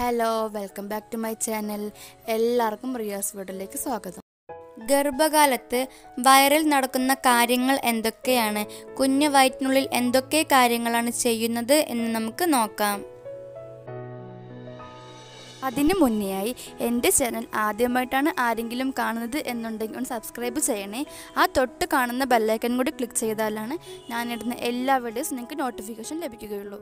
hello welcome back to my channel എല്ലാവർക്കും റിയാസ് വീഡിയോയിലേക്ക് സ്വാഗതം ഗർഭകാലത്ത് വയറിൽ നടക്കുന്ന കാര്യങ്ങൾ എന്തൊക്കെയാണ് കുഞ്ഞു വയറ്റിനുള്ളിൽ എന്തൊക്കെ കാര്യങ്ങളാണ് ചെയ്യുന്നത് എന്ന് നമുക്ക് നോക്കാം അതിനു മുന്നെയായി എൻ്റെ ചാനൽ ആദ്യമായിട്ടാണ് ആരെങ്കിലും കാണുന്നത് എന്നുണ്ടെങ്കിൽ ഒന്ന് സബ്സ്ക്രൈബ് ചെയ്യണേ ആ തൊട്ട് കാണുന്ന ബെല്ലൈക്കൻ കൂടി ക്ലിക്ക് ചെയ്താലാണ് ഞാനിടുന്ന എല്ലാ വീഡിയോസും നിങ്ങൾക്ക് നോട്ടിഫിക്കേഷൻ ലഭിക്കുകയുള്ളൂ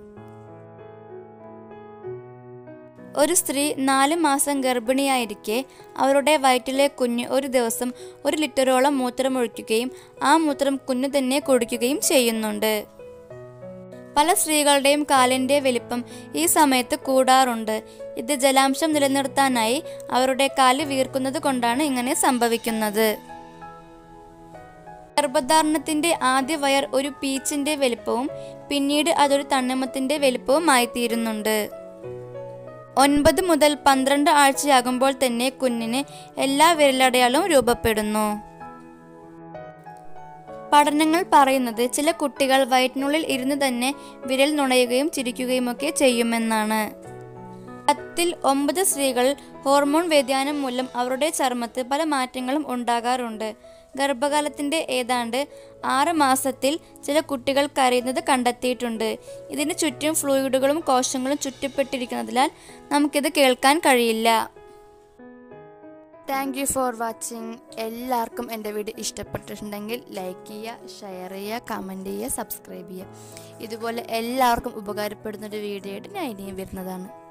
ഒരു സ്ത്രീ നാല് മാസം ഗർഭിണിയായിരിക്കെ അവരുടെ വയറ്റിലെ കുഞ്ഞ് ഒരു ദിവസം ഒരു ലിറ്ററോളം മൂത്രമൊഴിക്കുകയും ആ മൂത്രം കുഞ്ഞു തന്നെ കുടിക്കുകയും ചെയ്യുന്നുണ്ട് പല സ്ത്രീകളുടെയും കാലിൻ്റെ വലിപ്പം ഈ സമയത്ത് കൂടാറുണ്ട് ഇത് ജലാംശം നിലനിർത്താനായി അവരുടെ കാല് വീർക്കുന്നത് കൊണ്ടാണ് ഇങ്ങനെ സംഭവിക്കുന്നത് ഗർഭധാരണത്തിന്റെ ആദ്യ വയർ ഒരു പീച്ചിന്റെ വലിപ്പവും പിന്നീട് അതൊരു തണ്ണിമത്തിന്റെ വലിപ്പവും ആയിത്തീരുന്നുണ്ട് ഒൻപത് മുതൽ പന്ത്രണ്ട് ആഴ്ചയാകുമ്പോൾ തന്നെ കുഞ്ഞിന് എല്ലാ വിരലടയാളവും രൂപപ്പെടുന്നു പഠനങ്ങൾ പറയുന്നത് ചില കുട്ടികൾ വയറ്റിനുള്ളിൽ ഇരുന്ന് തന്നെ വിരൽ നുണയുകയും ചിരിക്കുകയുമൊക്കെ ചെയ്യുമെന്നാണ് പത്തിൽ ഒമ്പത് സ്ത്രീകൾ ഹോർമോൺ വ്യതിയാനം മൂലം അവരുടെ ചർമ്മത്ത് പല മാറ്റങ്ങളും ഉണ്ടാകാറുണ്ട് ഗർഭകാലത്തിന്റെ ഏതാണ്ട് ആറ് മാസത്തിൽ ചില കുട്ടികൾ കരയുന്നത് കണ്ടെത്തിയിട്ടുണ്ട് ഇതിന് ചുറ്റും ഫ്ലൂയിഡുകളും കോശങ്ങളും ചുറ്റപ്പെട്ടിരിക്കുന്നതിനാൽ നമുക്കിത് കേൾക്കാൻ കഴിയില്ല താങ്ക് യു ഫോർ വാച്ചിങ് എല്ലാവർക്കും എൻ്റെ വീഡിയോ ഇഷ്ടപ്പെട്ടിട്ടുണ്ടെങ്കിൽ ലൈക്ക് ചെയ്യുക ഷെയർ ചെയ്യുക കമൻറ്റ് ചെയ്യുക സബ്സ്ക്രൈബ് ചെയ്യുക ഇതുപോലെ എല്ലാവർക്കും ഉപകാരപ്പെടുന്ന ഒരു വീഡിയോ ആയിട്ട് ഞാൻ ഇനിയും വരുന്നതാണ്